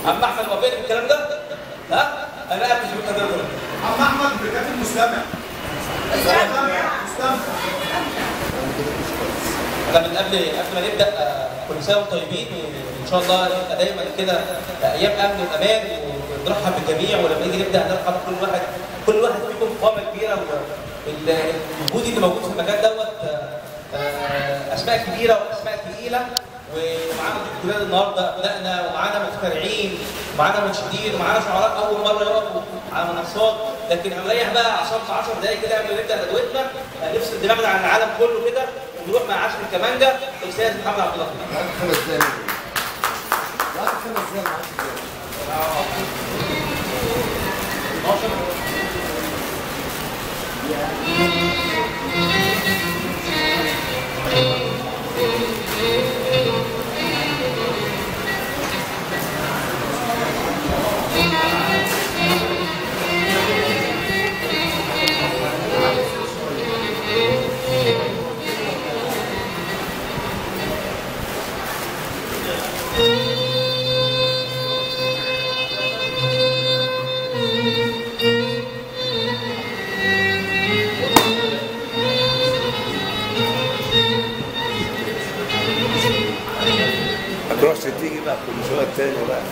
عم احمد وافق بالكلام ده؟ ها؟ انا قاعد مش بتقدر عم احمد بكاتب مستمع مستمع احنا من قبل قبل ما نبدا آه، كل سنه وانتم طيبين وان شاء الله نبقى دايما كده آه، ايام امن وامان ونرحب بالجميع ولما نيجي نبدا نرحب كل واحد كل واحد فيكم قامه كبيره والوجود اللي موجود في المكان دوت آه، آه، اسماء كبيره واسماء ثقيله ومعانا دكتورات النهارده ابنائنا ومعانا مخترعين ومعانا منشدين ومعانا شعراء اول مره يقفوا على منصات لكن هنريح بقى عشان 10 دقائق كده قبل ما نبدا ندوتنا آه، نفصل دماغنا عن العالم كله كده ونروح مع عشر الكمانجه الاستاذ محمد عبد الله بعد خمس دقايق بعد خمس دقايق معاك ما تروحش تيجي بقى كل شويه تاني بقى